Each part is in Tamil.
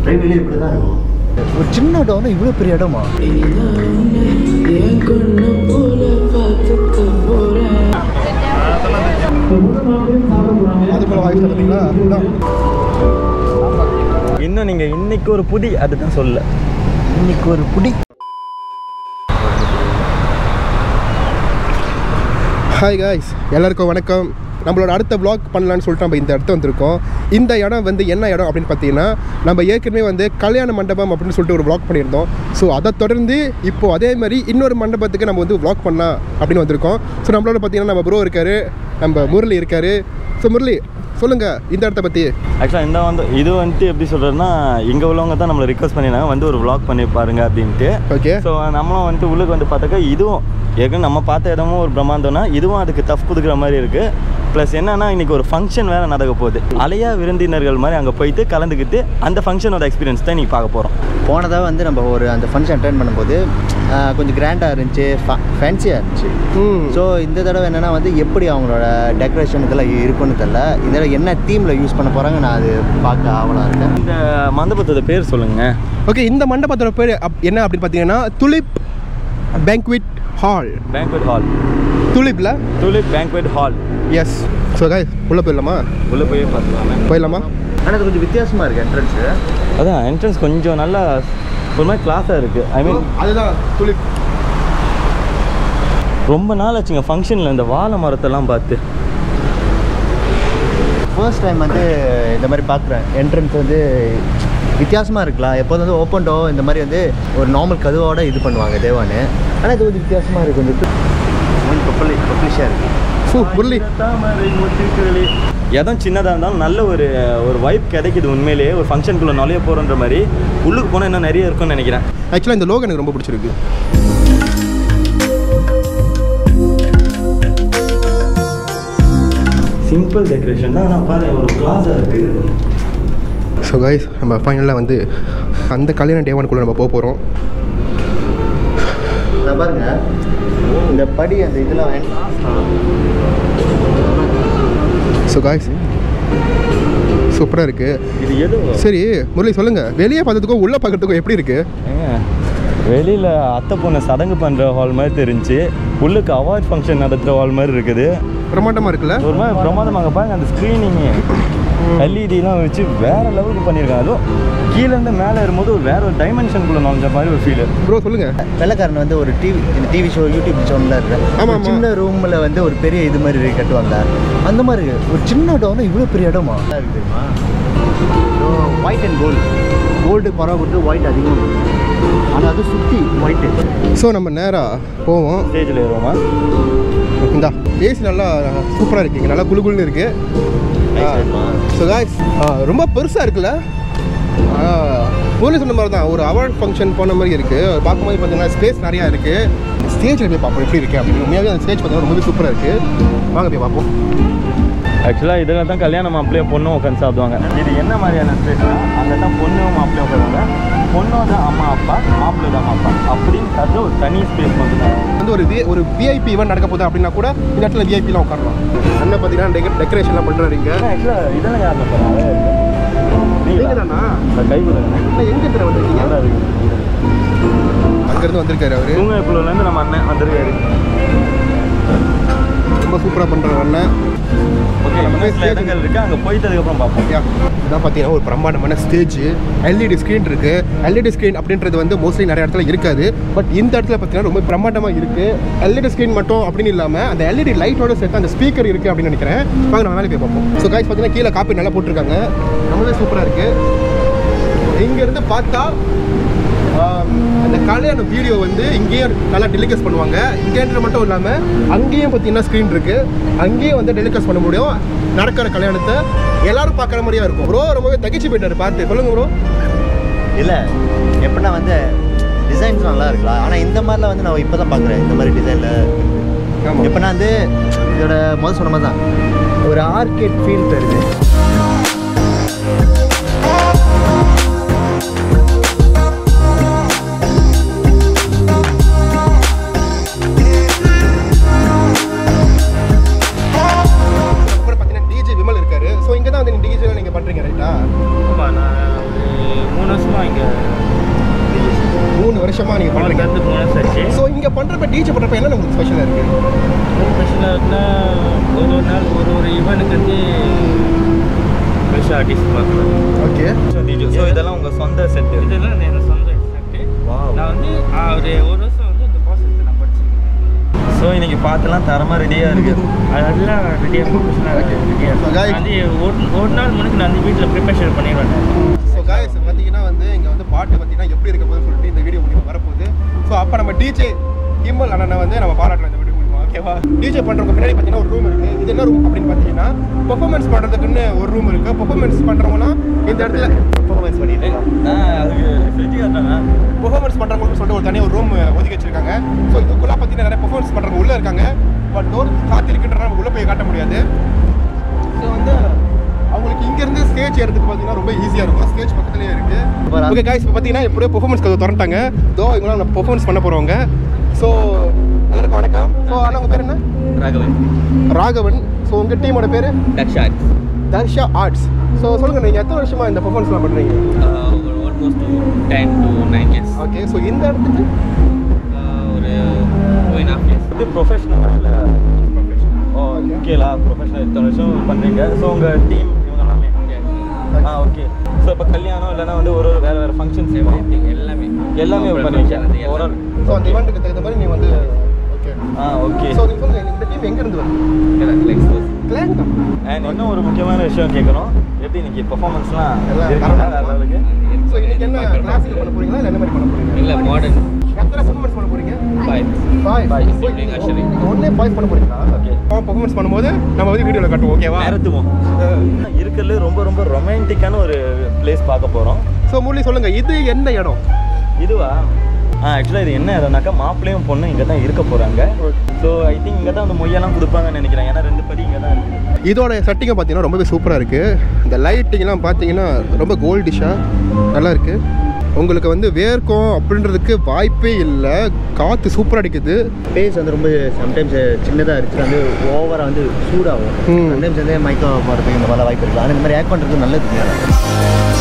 ட்ரைவிலே இப்படி தான் இருக்கும் ஒரு சின்ன இடம் இவ்வளோ பெரிய இடமா அது போல வாய்ஸ் பார்த்தீங்களா இன்னும் நீங்கள் இன்னைக்கு ஒரு புடி அதுதான் சொல்ல இன்னைக்கு ஒரு புடி ஹாய் காய்ஸ் எல்லாருக்கும் வணக்கம் நம்மளோட அடுத்த vlog பண்ணலான்னு சொல்லிட்டு நம்ம இந்த இடத்த வந்திருக்கோம் இந்த இடம் வந்து என்ன இடம் அப்படின்னு பார்த்தீங்கன்னா நம்ம ஏற்கனவே வந்து கல்யாண மண்டபம் அப்படின்னு சொல்லிட்டு ஒரு vlog பண்ணியிருந்தோம் ஸோ அதை தொடர்ந்து இப்போது அதே மாதிரி இன்னொரு மண்டபத்துக்கு நம்ம வந்து vlog பண்ணலாம் அப்படின்னு வந்திருக்கோம் ஸோ நம்மளோட பார்த்தீங்கன்னா நம்ம ப்ரோ இருக்காரு நம்ம முரளி இருக்காரு ஸோ முரளி சொல்லுங்கள் இந்த இடத்த பற்றி ஆக்சுவலாக இந்த வந்து இது வந்துட்டு எப்படி சொல்கிறதுனா இங்கே உள்ளவங்க தான் நம்மளை ரிக்வஸ்ட் பண்ணியிருந்தாங்க வந்து ஒரு vlog பண்ணி பாருங்க அப்படின்ட்டு ஓகே ஸோ நம்மளும் வந்துட்டு உள்ளுக்கு வந்து பார்த்தாக்கா இதுவும் ஏற்கனவே நம்ம பார்த்த இடமும் ஒரு பிரம்மாண்டம்னா இதுவும் அதுக்கு டஃப் புதுக்கிற மாதிரி இருக்குது ப்ளஸ் என்னன்னா இன்னைக்கு ஒரு ஃபங்க்ஷன் வேறு நடக்க போகுது அலையா விருந்தினர்கள் மாதிரி அங்கே போயிட்டு கலந்துக்கிட்டு அந்த ஃபங்க்ஷனோட எக்ஸ்பீரியன்ஸ் தான் இன்னைக்கு பார்க்க போகிறோம் போனதாக வந்து நம்ம ஒரு அந்த ஃபங்க்ஷன் அட்டன் பண்ணும்போது ஆஹ், கொஞ்சம் கிராண்டாக இருந்துச்சு ஃபேன்சியாக இருந்துச்சு ம் ஸோ இந்த தடவை என்னென்னா வந்து எப்படி அவங்களோட டெக்கரேஷன் இதெல்லாம் இருக்குன்னு தெரில இந்த தடவை என்ன தீமில் யூஸ் பண்ண போகிறாங்க நான் அது பார்க்க ஆவலாக இருக்கேன் இந்த மண்டபத்தோட பேர் சொல்லுங்கள் ஓகே இந்த மண்டபத்தோட பேர் அப்- என்ன அப்படின்னு பார்த்தீங்கன்னா tulip banquet hall banquet hall துலிப்ல tulip banquet hall yes so guys உள்ளே போயிடலாமா உள்ளே போய் பார்த்துக்கலாமே போயிடலாமா ஆனால் இது கொஞ்சம் வித்தியாசமாக இருக்குது என்ட்ரன்ஸு அதான் என்ட்ரன்ஸ் கொஞ்சம் நல்லா ஒரு மாதிரி கிளாஸாக இருக்குது ஐ மீன் அதுதான் துலிப் ரொம்ப நாள் ஆச்சுங்க ஃபங்க்ஷனில் இந்த வாழை மரத்தெல்லாம் பார்த்து ஃபர்ஸ்ட் டைம் வந்து இந்த மாதிரி பார்க்குறேன் என்ட்ரன்ஸ் வந்து வித்தியாசமாக இருக்கலாம் எப்போதும் வந்து ஓப்பன் டோ இந்த மாதிரி வந்து ஒரு நார்மல் கதுவோட இது பண்ணுவாங்க தேவான்னு ஆனால் இது கொஞ்சம் வித்தியாசமாக இருக்குது கொஞ்சம் கொஞ்சம் பப்பலி பப்ளிஷாக இருக்குது ஃபூ முரளி இடம் சின்னதாக இருந்தாலும் நல்ல ஒரு ஒரு வைப் கிடைக்குது உண்மையிலேயே ஒரு ஃபங்க்ஷனுக்குள்ளே நுழைய போகிறன்ற மாதிரி உள்ளுக்கு போனால் இன்னும் நிறைய இருக்கும்னு நினைக்கிறேன் ஆக்சுவலாக இந்த லோகோ எனக்கு ரொம்ப பிடிச்சிருக்கு சிம்பிள் டெக்கரேஷன் தான் ஆனால் பாரு ஒரு கிளாஸாக இருக்குது ஸோ காய்ஸ் நம்ம ஃபைனலாக வந்து அந்த கல்யாண டேவானுக்குள்ளே நம்ம போக போகிறோம் நான் பாருங்க இந்த படி அந்த இதெல்லாம் ஸோ காய்ஸ் சூப்பராக இருக்குது இது எது சரி முரளி சொல்லுங்கள் வெளியே பார்த்ததுக்கும் உள்ளே பார்க்கறதுக்கும் எப்படி இருக்குது ஏங்க வெளியில் அத்தை பொண்ணு சடங்கு பண்ணுற ஹால் மாதிரி தெரிஞ்சு உள்ளுக்கு அவார்ட் ஃபங்க்ஷன் நடத்துகிற ஹால் மாதிரி இருக்குது பிரமாண்டமாக இருக்குல்ல ஒரு மாதிரி பிரமாதமாக பாருங்க அந்த ஸ்க்ரீனிங்கு எல்இடிலாம் வச்சு வேற லெவலுக்கு பண்ணியிருக்காங்க அதுவும் கீழேருந்து மேலே இருக்கும்போது ஒரு வேற ஒரு டைமென்ஷனுக்குள்ளே நுழைஞ்ச மாதிரி ஒரு ஃபீல் ப்ரோ சொல்லுங்கள் வெள்ளக்காரன் வந்து ஒரு டிவி இந்த டிவி ஷோ யூடியூப் ஷோவில் ஆமா, இருக்க ஆமா. சின்ன ரூமில் வந்து ஒரு பெரிய இது மாதிரி கட்டுவாங்க அந்த மாதிரி இருக்கு. ஒரு சின்ன இடம் இவ்வளோ பெரிய இடமா இருக்கு தெரியுமா ஒயிட் அண்ட் கோல்டு கோல்டு பரவ கொடுத்து ஒயிட் அதிகமாக ஆனால் அது சுற்றி ஒயிட்டு ஸோ நம்ம நேராக போவோம் ஸ்டேஜில் ஏறுவோமா இந்தா ஏசி நல்லா சூப்பராக இருக்குங்க நல்லா குளு குளுன்னு இருக்குது ஸோ காய்ஸ் ரொம்ப பெருசாக இருக்குல்ல போலீஸ் சொன்ன மாதிரி தான் ஒரு அவார்ட் ஃபங்க்ஷன் போன மாதிரி இருக்குது பார்க்கும்போது பார்த்தீங்கன்னா ஸ்பேஸ் நிறையா இருக்குது ஸ்டேஜில் போய் பார்ப்போம் எப்படி இருக்குது அப்படின்னு உண்மையாகவே அந்த ஸ்டேஜ் பார்த்தீங்கன்னா ரொம்பவே சூப்பராக இருக்குது வாங்க போய் பார்ப்போம் ஆக்சுவலாக இதில் தான் கல்யாண மாப்பிள்ளையும் பொண்ணும் உட்காந்து சாப்பிடுவாங்க இது என்ன மாதிரியான ஸ்பேஸ்னா அங்கே தான் பொண்ணும் மாப்பிள்ளையும் உட்காருவாங்க பொண்ணோட அம்மா அப்பா மாப்பிள்ளோட அம்மா அப்பா அப்படின்னு தர ஒரு தனி ஸ்பேஸ் வந்துட்டாங்க வந்து ஒரு வி ஒரு விஐபி ஈவெண்ட் நடக்க போகுது அப்படின்னா கூட இந்த இடத்துல விஐபிலாம் உட்காரலாம் என்ன பார்த்தீங்கன்னா டெக்கரேஷன்லாம் பண்ணுறாரு இங்கே ஆக்சுவலாக இதெல்லாம் யார் போகிறாங்க நீங்கள் தானா கை விடுங்க எங்கே இருக்கிற வந்திருக்கீங்க நல்லா இருக்கு அங்கேருந்து வந்திருக்காரு அவர் தூங்கப்புலேருந்து நம்ம அண்ணன் வந்திருக்காரு ரொம்ப சூப்பராக பண்ணுற அண்ணன் ஓகே நம்ம சில இடங்கள் இருக்குது அங்கே போயிட்டு அதுக்கப்புறம் பார்ப்போம் யா இதான் பார்த்தீங்கன்னா ஒரு பிரம்மாண்டமான ஸ்டேஜ் எல்இடி ஸ்க்ரீன் இருக்கு எல்இடி ஸ்க்ரீன் அப்படின்றது வந்து மோஸ்ட்லி நிறைய இடத்துல இருக்காது பட் இந்த இடத்துல பார்த்தீங்கன்னா ரொம்ப பிரம்மாண்டமாக இருக்கு எல்இடி ஸ்க்ரீன் மட்டும் அப்படின்னு இல்லாமல் அந்த எல்இடி லைட்டோட சேர்த்து அந்த ஸ்பீக்கர் இருக்கு அப்படின்னு நினைக்கிறேன் வாங்க நம்ம வேலை போய் பார்ப்போம் ஸோ காய்ஸ் பார்த்தீங்கன்னா கீழே காப்பி நல்லா போட்டிருக்காங்க ரொம்பவே சூப்பராக இருக்கு இங்கேருந்து பார்த்தா ஆம், அந்த கல்யாண வீடியோ வந்து இங்கேயும் நல்லா டெலிகாஸ்ட் பண்ணுவாங்க இங்கேன்ற மட்டும் இல்லாமல் அங்கேயும் பார்த்தீங்கன்னா ஸ்க்ரீன் இருக்கு அங்கேயும் வந்து டெலிகாஸ்ட் பண்ண முடியும் நடக்கிற கல்யாணத்தை எல்லாரும் பார்க்குற மாதிரியா இருக்கும் ப்ரோ ரொம்பவே தகிச்சு போயிட்டாரு பார்த்து சொல்லுங்க ப்ரோ இல்லை எப்படின்னா வந்து டிசைன்ஸ் நல்லா இருக்கலாம் ஆனால் இந்த மாதிரிலாம் வந்து நான் இப்போ தான் பார்க்குறேன் இந்த மாதிரி டிசைனில் ஆமாம் எப்படின்னா வந்து இதோட முதல் சொன்ன மாதிரி தான் ஒரு ஆர்கேட் ஃபீல் தருது அப்புறம் பார்த்தீங்கன்னா டிஜே விமல் இருக்காரு ஸோ இங்கே தான் வந்து டிஜே நீங்கள் பண்ணுறீங்க ரைட்டா ஆமாம் நான் ஒரு மூணு வருஷமா நீங்கள் பண்ணுறீங்க வந்து மூணு வருஷம் ஆச்சு ஸோ இங்கே பண்ணுறப்ப டிஜே பண்ணுறப்ப என்ன உங்களுக்கு ஸ்பெஷலாக இருக்குது ஸ்பெஷலாக இருந்தால் ஒரு ஒரு நாள் ஒரு ஒரு ஈவெண்ட்டுக்கு வந்து ஸ்பெஷல் ஆர்டிஸ்ட் பார்க்கலாம் ஓகே ஸோ இதெல்லாம் உங்கள் சொந்த செட்டு இதெல்லாம் என்னோட சொந்த எக்ஸாக்ட்டு நான் வந்து ஆ, ஒரு ஒரு வருஷம் வந்து இந்த ப்ராசஸ் நான் படிச்சிருக்கேன் ஸோ இன்னைக்கு பாட்டுலாம் தரமாக ரெடியாக இருக்குது அதெல்லாம் ரெடியாக ப்ரொஃபஷனலாக ரெடியாக So, guys- வந்து ஒரு ஒரு நாள் முன்னாடி நான் வந்து வீட்டில் ப்ரிப்பரேஷன் பண்ணிடுவேன் ஸோ காய்ஸ் பார்த்தீங்கன்னா வந்து இங்கே வந்து பாட்டு பார்த்தீங்கன்னா எப்படி இருக்க போகுதுன்னு சொல்லிட்டு இந்த வீடியோ மூலியமாக வரப்போகுது ஸோ அப்போ நம்ம டிஜே கிம்பல் அண்ணனை வந்து நம்ம பாராட்டுறோம் இந்த வீடியோ மூலியமாக ஓகேவா டிஜே பண்ணுறவங்க பின்னாடி பார்த்தீங்கன்னா ஒரு ரூம் இருக்குது இது என்ன ரூம் அப்படின்னு பார்த்தீங்கன்னா பெர்ஃபார்மன்ஸ் பண்ணுறதுக்குன்னு ஒரு ரூம் இருக்குது பெர்ஃபார்மன்ஸ் பண்ணுறவங்களாம் இந்த இடத்துல பெர்ஃபார்மன்ஸ் பண்ணிட்டு இருக்கோம் அதுக்கு செஞ்சு காட்டுறாங்க பெர்ஃபார்மன்ஸ் பண்ணுறவங்களுக்கு சொல்லிட்டு ஒரு தனியாக ஒரு ரூம் ஒதுக்கி வச்சிருக்காங்க ஸோ இதுக்குள்ளே பார்த்தீங்கன்னா நிறைய பெர்ஃபார்மன்ஸ் பண்ணுறவங்க உள்ளே இருக்காங்க பட் டோர் சாத்தி இருக்குன்றத நம்ம உள்ளே போய் காட்ட முடியாது ஸோ வந்து அவங்களுக்கு இங்கேருந்து ஸ்டேஜ் ஏறதுக்கு பார்த்தீங்கன்னா ரொம்ப ஈஸியாக இருக்கும் ஸ்டேஜ் பக்கத்துலேயே இருக்குது ஓகே காய்ஸ் இப்போ பார்த்தீங்கன்னா எப்படியோ பெர்ஃபார்மன்ஸ் கதை திறந்துட்டாங்க தோ இவங்களாம் நம்ம பெர்ஃபார்மன்ஸ் பண்ண போகிறவங்க ஸோ எல்லாருக்கும் வணக்கம் ஸோ ஆனால் உங்கள் பேர் என்ன ராகவன் ராகவன் ஸோ உங்கள் டீமோட பேர் தக்ஷாட் தர்ஷா ஆர்ட்ஸ் ஸோ சொல்லுங்கள் நீங்கள் எத்தனை வருஷமாக இந்த பெர்ஃபார்மன்ஸ்லாம் பண்ணுறீங்க almost ten to nine years okay so இந்த இடத்துக்கு ஒரு டூ அண்ட் ஹாஃப் இயர்ஸ் இது ப்ரொஃபஷனல் இல்லை ஓ ஓகேலா ப்ரொஃபஷனல் இத்தனை வருஷம் பண்ணுறீங்க ஸோ உங்கள் டீம் இவங்க எல்லாமே ஆ ஓகே ஸோ இப்போ கல்யாணம் இல்லைன்னா வந்து ஒரு ஒரு வேறு வேறு ஃபங்க்ஷன்ஸ் எல்லாமே எல்லாமே பண்ணுவீங்க ஒரு ஒரு ஸோ அந்த இவெண்ட்டுக்கு தகுந்த மாதிரி நீங்கள் வந்து ஓகே ஆ ஓகே ஸோ நீங்கள் சொல்லுங்கள் இந்த டீம் எங்கேருந்து வருது கிளான் தான் அண்ட் இன்னும் ஒரு முக்கியமான விஷயம் கேட்கணும் எப்படி இன்னைக்கு பெர்ஃபார்மன்ஸ்லாம் எல்லாம் இருக்குங்களா வேற லெவலுக்கு ஸோ இன்னைக்கு என்ன கிளாசிக்கல் பண்ண போறீங்களா இல்லை என்ன மாதிரி பண்ண போறீங்க இல்லை மாடர்ன் எத்தனை பெர்ஃபார்மன்ஸ் பண்ண போறீங்க five five Five, including ushering. ஒன்னே ஃபைவ் பண்ண போறீங்களா Okay. பெர்ஃபார்மன்ஸ் பண்ணும்போது நம்ம வந்து வீடியோவில் காட்டுவோம் ஓகேவா நேரத்துவோம் இருக்கிறதுல ரொம்ப ரொம்ப ரொமான்டிக்கான ஒரு பிளேஸ் பார்க்க போகிறோம் ஸோ முரளி சொல்லுங்க இது என்ன இடம் இதுவா ஆ ஆக்சுவலாக இது என்ன இடம்னாக்கா மாப்பிள்ளையும் பொண்ணு இங்கே தான் இருக்க போகிறாங்க ஸோ ஐ திங்க் இங்கே தான் அந்த மொய்யெல்லாம் கொடுப்பாங்கன்னு நினைக்கிறேன் ஏன்னா ரெண்டு படி இங்கே தான் இருக்குது இதோட செட்டிங்கை பார்த்தீங்கன்னா ரொம்பவே சூப்பராக இருக்குது இந்த லைட்டிங்லாம் பார்த்தீங்கன்னா ரொம்ப கோல்டிஷாக நல்லா இருக்குது உங்களுக்கு வந்து வேர்க்கும் அப்படின்றதுக்கு வாய்ப்பே இல்லை காற்று சூப்பராக அடிக்குது ஃபேஸ் வந்து ரொம்ப சம்டைம்ஸ் சின்னதாக இருக்குது வந்து ஓவராக வந்து சூடாகும் ம். சம்டைம்ஸ் வந்து மைக்கோ போகிறதுக்கு இந்த மாதிரி வாய்ப்பு இருக்குது ஆனால் இந்த மாதிரி ஆக்ட் பண்ணுறது நல்லது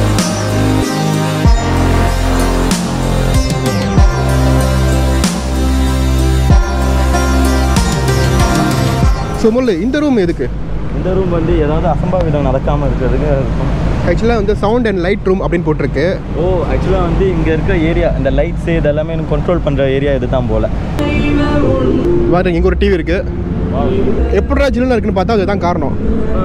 ஸோ முரளி இந்த ரூம் எதுக்கு இந்த ரூம் வந்து ஏதாவது அசம்பாவிதம் நடக்காமல் இருக்கிறதுக்கு இருக்கும் ஆக்சுவலாக வந்து சவுண்ட் அண்ட் லைட் ரூம் அப்படின்னு போட்டிருக்கு ஓ ஆக்சுவலாக வந்து இங்கே இருக்கிற ஏரியா இந்த லைட்ஸு இதெல்லாமே எனக்கு கண்ட்ரோல் பண்ணுற ஏரியா இது தான் போல் பாருங்க இங்கே ஒரு டிவி இருக்குது எப்படிடா ஜில்லுன்னு இருக்குன்னு பார்த்தா அதுதான் காரணம்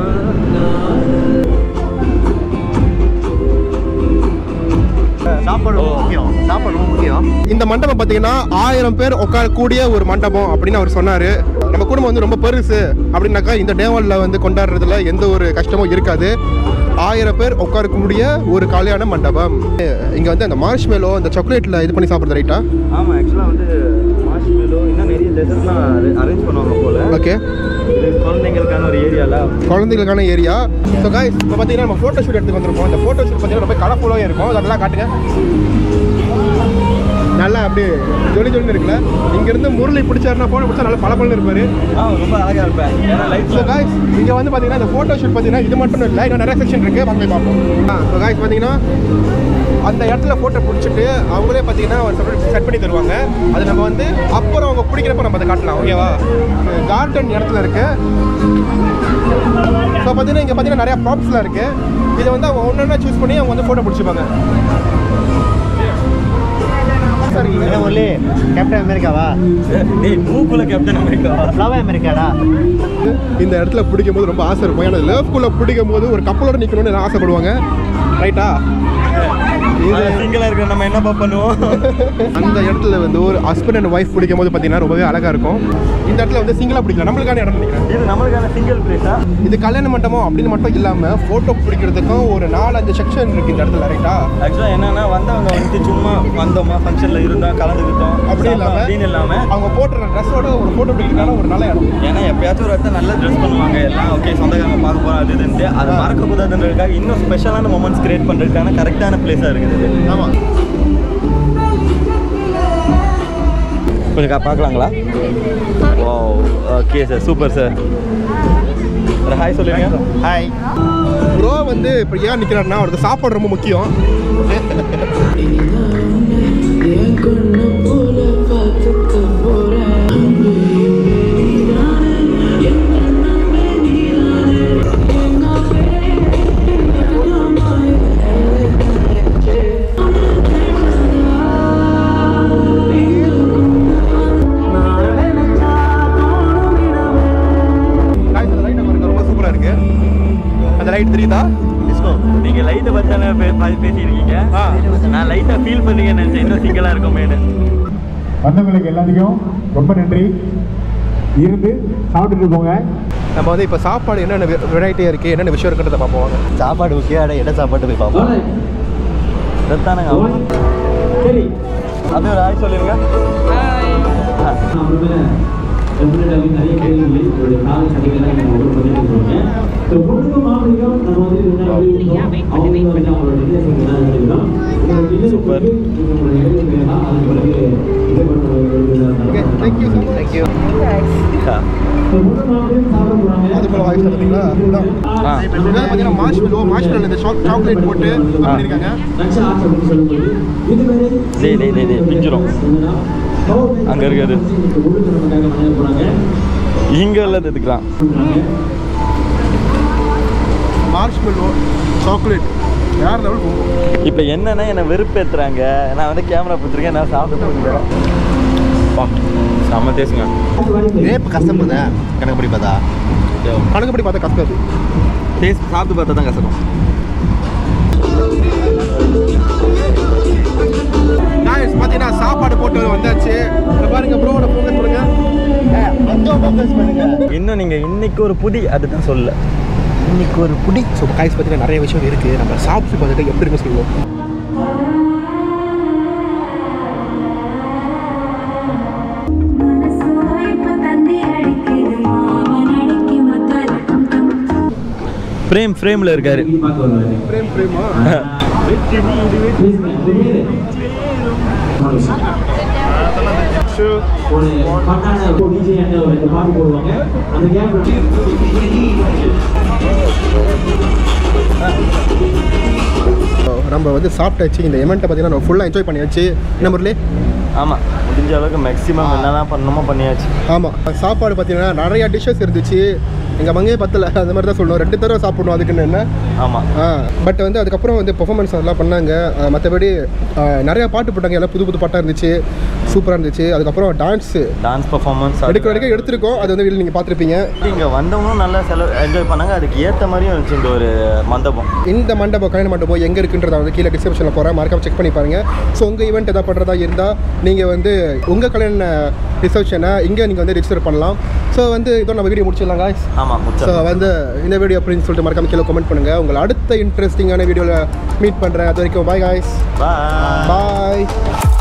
சாப்பாடு ரொம்ப முக்கியம் சாப்பாடு ரொம்ப முக்கியம் இந்த மண்டபம் பார்த்தீங்கன்னா ஆயிரம் பேர் உட்காரக்கூடிய ஒரு மண்டபம் அப்படின்னு அவர் சொன்னார் நம்ம குடும்பம் வந்து ரொம்ப பெருசு அப்படின்னாக்கா இந்த டேவாலில் வந்து கொண்டாடுறதுல எந்த ஒரு கஷ்டமும் இருக்காது ஆயிரம் பேர் உட்காரக்கூடிய ஒரு கல்யாண மண்டபம் இங்கே வந்து அந்த மார்ஷ் மேலோ இந்த சாக்லேட்டில் இது பண்ணி சாப்பிட்றது ரைட்டா ஆமாம் ஆக்சுவலாக வந்து மார்ஷ்மெலோ இன்னும் நிறைய டெசர்ட்லாம் அரேஞ்ச் பண்ணுவாங்க போல் ஓகே இது குழந்தைங்களுக்கான ஒரு ஏரியாவில் குழந்தைகளுக்கான ஏரியா ஸோ காய்ஸ் இப்போ பார்த்தீங்கன்னா நம்ம ஃபோட்டோ ஷூட் எடுத்து வந்திருக்கோம் இந்த ஃபோட்டோ ஷூட் பார்த்தீங்கன்னா ரொம்ப கலர்ஃபுல்லாக இருக்கும் அதெல்லாம் காட்டுங்க நல்லா அப்படியே ஜொலி ஜொலின்னு இருக்குல்ல இங்கேருந்து முரளி பிடிச்சாருன்னா ஃபோட்டோ பிடிச்சா நல்லா பளபளன்னு இருப்பாரு ஆ ரொம்ப அழகாக இருப்பேன் ஏன்னா ஸோ லைட்ஸில் காய்ஸ் இங்கே வந்து பார்த்தீங்கன்னா இந்த ஃபோட்டோ ஷூட் பார்த்தீங்கன்னா இது மட்டும் இல்லை இன்னும் நிறைய செக்ஷன் இருக்குது வாங்க போய் பார்ப்போம் ஆ ஸோ காய்ஸ் பார்த்தீங்கன்னா அந்த இடத்துல ஃபோட்டோ பிடிச்சிட்டு அவங்களே பார்த்தீங்கன்னா ஒரு செப்பரேட் செட் பண்ணி தருவாங்க அது நம்ம வந்து அப்புறம் அவங்க பிடிக்கிறப்ப நம்ம அதை காட்டலாம் ஓகேவா கார்டன் இடத்துல இருக்கு ஸோ பார்த்தீங்கன்னா இங்கே பார்த்தீங்கன்னா நிறையா ப்ராப்ஸ்லாம் இருக்குது இதை வந்து அவங்க ஒன்று ஒன்றா சூஸ் பண்ணி அவங்க வந்து ஃபோட்டோ பிடிச்சிப்பாங்க சரி என்ன ஒல்லி கேப்டன் அமெரிக்காவா டேய் மூக்குள்ள கேப்டன் அமெரிக்கா ஃப்ளவர் அமெரிக்காடா இந்த இடத்துல பிடிக்கும் போது ரொம்ப ஆசை இருக்கும் ஏன்னா லேஃப்குள்ளே பிடிக்கும் போது ஒரு கப்பலோட நிற்கணும்னு எல்லாம் ஆசைப்படுவாங்க ரைட்டா இது சிங்கிளாக இருக்கிற நம்ம என்னப்பா பண்ணுவோம் அந்த இடத்துல வந்து ஒரு ஹஸ்பண்ட் அண்ட் ஒய்ஃப் பிடிக்கும் போது பார்த்தீங்கன்னா ரொம்பவே அழகாக இருக்கும் இந்த இடத்துல வந்து சிங்கிளாக பிடிக்கல நம்மளுக்கான இடம் நினைக்கிறேன் இது நம்மளுக்கான சிங்கிள் பிளேஸா இது கல்யாண மண்டபம் அப்படின்னு மட்டும் இல்லாமல் ஃபோட்டோ பிடிக்கிறதுக்கும் ஒரு நாலஞ்சு செக்ஷன் இருக்குது இந்த இடத்துல ரைட்டா ஆக்சுவலாக என்னன்னா வந்தவங்க வந்துட்டு சும்மா வந்தோமா ஃபங்க்ஷனில் இருந்தோம் கலந்துக்கிட்டோம் அப்படி சாப்பிட்டோம் இல்லாமல் அப்படின்னு இல்லாமல் அவங்க போட்டுற ட்ரெஸ்ஸோட ஒரு ஃபோட்டோ பிடிக்கிறதுக்கான ஒரு நல்ல இடம் ஏன்னா எப்பயாச்சும் ஒரு இடத்துல நல்ல ட்ரெஸ் பண்ணுவாங்க எல்லாம் ஓகே சொந்தக்காரங்க பார்க்க போகிறோம் அது இதுன்ட்டு அதை மறக்கக்கூடாதுன்றதுக்காக இன்னும் ஸ்பெஷலான மூமெண்ட்ஸ் கிரியேட் பண்ணுறதுக்கான கரெக்டான பிளேஸாக இருக்குது இது ஆமாம் கொஞ்சம் கா- பார்க்கலாங்களா oh okay sir super sir hi சொல்லுங்க ஹாய் ப்ரோ வந்து இப்போ ஏன் நிற்கிறாருன்னா அவருக்கு சாப்பாடு ரொம்ப முக்கியம் என் கூட பேசியிருக்கீங்க ஆ. நான் லைட்டாக ஃபீல் பண்ணீங்க நினச்சேன் இன்னும் சிங்கிளாக இருக்கோமேனு வந்தவங்களுக்கு எல்லாத்துக்கும் ரொம்ப நன்றி இருந்து சாப்பிட்டுட்டு போங்க நம்ம வந்து இப்போ சாப்பாடு என்னென்ன வெரைட்டியாக இருக்குது என்னென்ன விஷயம் இருக்குன்றத பார்ப்போம் வாங்க. சாப்பாடு முக்கியம் ஆனால் என்ன சாப்பாடு போய் பார்ப்போம் இதைத்தானுங்க சரி அப்படியே ஒரு ஆய் சொல்லிருங்க நிறைய கேள்விகளை உங்களுடைய கால சண்டைகளை நம்ம ஒரு பதிவு சொல்றேன் ஸோ பொண்ணுக்கும் மாப்பிளைக்கும் நம்ம வந்து இது முன்னாடி அவங்க வந்து அவங்களோட ரிலேஷன் தான் எடுத்துக்கிறோம் Super. உங்களோட இடைவெளி வேணாம் அது பிறகு இது okay thank you so much thank you அது போல வாய்ஸ் பார்த்தீங்களா இதுதான். ஆ. இப்போ இது மேலே பார்த்தீங்கன்னா மார்ஷ்மெலோ மார்ஷ்மெலோ இந்த சாக்லேட் போட்டு இது பண்ணியிருக்காங்க டேய், டேய், டேய், டேய், பிஞ்சிரும். அங்க இருக்குது. இங்கே உள்ள எடுத்துக்கலாம் மார்ஷ்மெலோ சாக்லேட் வேறு லெவல் போகும் இப்போ என்னன்னா என்னை வெறுப்பேத்துறாங்க நான் வந்து கேமரா பிடிச்சிருக்கேன் நான் சாப்பிட்டு முடியல செம்ம தேசுங்க ரேப்பு கஷ்டப்படுதா கணக்குப்படி பார்த்தா கணக்குப்படி பார்த்தா கஷ்டம் டேஸ்ட் சாப்பிட்டு பார்த்தா தான் கசக்கும் காய்ஸ் பார்த்தீங்கன்னா சாப்பாடு போட்டு வந்தாச்சு இங்க பாருங்க ப்ரோவோட ஃபோக்கஸ் பண்ணுங்க கொஞ்சம் ஃபோக்கஸ் பண்ணுங்க இன்னும் நீங்கள் இன்னைக்கு ஒரு புதி அதுதான் சொல்ல இன்னைக்கு ஒரு புடி ஸோ காய்ஸ் பார்த்தீங்கன்னா நிறைய விஷயம் இருக்குது நம்ம சாப்பிட்டு பார்த்துட்டு எப்படி இருக்கு சொல்லுவோம் ஃப்ரேம் ஃப்ரேமில் இருக்காரு பிரேம் பிரேமா ஒரு பட்டான ஒரு DJ அண்ணன் ஒரு ரெண்டு பாட்டு போடுவாங்க அந்த கேப்ல நம்ம வந்து சாப்பிட்டாச்சு இந்த எமெண்ட்டை பார்த்தீங்கன்னா நம்ம ஃபுல்லாக என்ஜாய் பண்ணியாச்சு என்ன முரளி ஆமாம் முடிஞ்ச அளவுக்கு மேக்ஸிமம் என்னெல்லாம் பண்ணணுமோ பண்ணியாச்சு ஆமாம் சாப்பாடு பார்த்தீங்கன்னா நிறையா டிஷ்ஷஸ் இருந்துச்சு எங்கள் மங்கே பத்தல அந்த மாதிரி தான் சொல்லணும் ரெண்டு தடவை சாப்பிடணும் அதுக்குன்னு என்ன ஆமாம் பட் வந்து அதுக்கப்புறம் வந்து பெர்ஃபார்மன்ஸ் அதெல்லாம் பண்ணாங்க அஹ் மற்றபடி அஹ், நிறைய பாட்டு போட்டாங்க எல்லாம் புது புது பாட்டாக இருந்துச்சு சூப்பராக இருந்துச்சு அதுக்கப்புறம் டான்ஸு டான்ஸ் பர்ஃபார்மன்ஸ் எடுக்கிற வரைக்கும் எடுத்திருக்கோம் அது வந்து வீட்டில் நீங்கள் பார்த்துருப்பீங்க இங்கே வந்தவங்களும் நல்லா செலவு என்ஜாய் பண்ணாங்க அதுக்கு ஏற்ற மாதிரியும் இருந்துச்சு இந்த ஒரு மண்டபம் இந்த மண்டபம் கல்யாண மண்டபம் எங்கே இருக்குன்றத வந்து கீழே டிஸ்கிரிப்ஷனில் போகிறேன் மறக்காம செக் பண்ணி பாருங்கள் ஸோ உங்கள் ஈவெண்ட் எதாவது பண்ணுறதா இருந்தால் நீங்கள் வந்து உங்கள் கல்யாண ரிசப்ஷனை இங்கே நீங்கள் வந்து ரெஜிஸ்டர் பண்ணலாம் ஸோ வந்து இதோ நம்ம வீடியோ முடிச்சிடலாம் guys ஆமாம் ஸோ முடிச்சா வந்து இந்த வீடியோ அப்படின்னு சொல்லிட்டு மறக்காம கீழே கமெண்ட் பண்ணுங்கள் உங்களை அடுத்த இன்ட்ரெஸ்டிங்கான வீடியோவில் மீட் பண்ணுறேன் அது வரைக்கும் பாய் காய்ஸ் பாய் பாய்